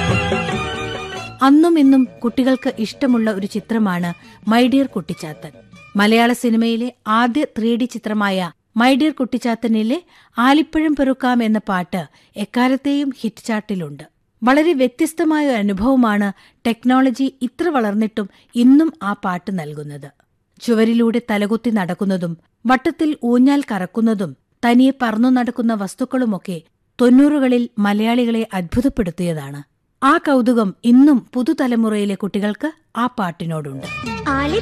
അന്നും ഇന്നും കുട്ടികൾക്ക് ഇഷ്ടമുള്ള ഒരു ചിത്രമാണ് മൈ ഡിയർ കുട്ടിച്ചാത്തൻ മലയാള സിനിമയിലെ ആദ്യ ത്രീ ഡി ചിത്രമായ മൈ ഡിയർ കുട്ടിച്ചാത്തനിലെ ആലിപ്പഴം പെറുക്കാം എന്ന പാട്ട് എക്കാലത്തെയും ഹിറ്റ് ചാർട്ടിലുണ്ട് വളരെ വ്യത്യസ്തമായ ഒരു അനുഭവമാണ് ടെക്നോളജി ഇത്ര വളർന്നിട്ടും ഇന്നും ആ പാട്ട് നൽകുന്നത് ചുവരിലൂടെ തലകുത്തി നടക്കുന്നതും വട്ടത്തിൽ ഊഞ്ഞാൽ കറക്കുന്നതും തനിയെ പറന്നു നടക്കുന്ന വസ്തുക്കളുമൊക്കെ തൊണ്ണൂറുകളിൽ മലയാളികളെ അത്ഭുതപ്പെടുത്തിയതാണ് ആ കൗതുകം ഇന്നും പുതുതലമുറയിലെ കുട്ടികൾക്ക് ആ പാട്ടിനോടുണ്ട് ആലി